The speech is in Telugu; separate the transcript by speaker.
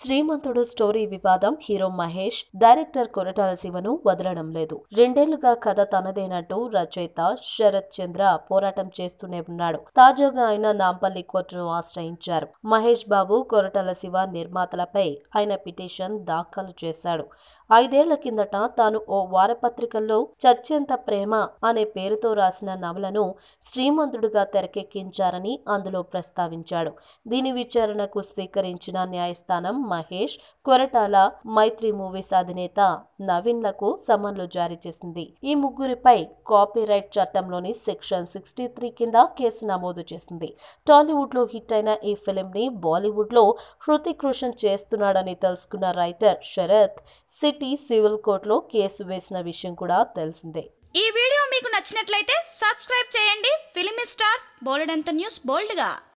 Speaker 1: శ్రీమంతుడు స్టోరీ వివాదం హీరో మహేష్ డైరెక్టర్ కొరటాల శివను వదలడం లేదు రెండేళ్లుగా కథ తనదేనంటూ రచయిత శరత్ చంద్ర పోరాటం చేస్తూనే ఉన్నాడు తాజాగా ఆయన నాంపల్లి కోర్టును ఆశ్రయించారు మహేష్ బాబు కొరటాల శివ నిర్మాతలపై ఆయన పిటిషన్ దాఖలు చేశాడు ఐదేళ్ల కిందట తాను ఓ వారపత్రికల్లో చచ్చెంత ప్రేమ అనే పేరుతో రాసిన నవలను శ్రీమంతుడుగా తెరకెక్కించారని అందులో ప్రస్తావించాడు దీని విచారణకు స్వీకరించిన న్యాయస్థానం మహేష్ కొరటాల మైత్రి మూవీస్ అధినేత నవీన్లకు సమన్లు జారీ చేసింది ఈ ముగ్గురిపై కాపీరైట్ చట్టంలోని సెక్షన్ సిక్స్టీ త్రీ కింద కేసు నమోదు చేసింది టాలీవుడ్ లో హిట్ అయిన ఈ ఫిలిం ని బాలీవుడ్ లో హృతిక్ రోషన్ చేస్తున్నాడని తెలుసుకున్న రైటర్ శరత్ సిటీ సివిల్ కోర్టులో కేసు వేసిన విషయం కూడా తెలిసిందే
Speaker 2: ఈ వీడియో మీకు నచ్చినట్లయితే సబ్స్క్రైబ్ చేయండి ఫిలిమి స్టార్స్ బోల్డ్ న్యూస్ బోల్డ్గా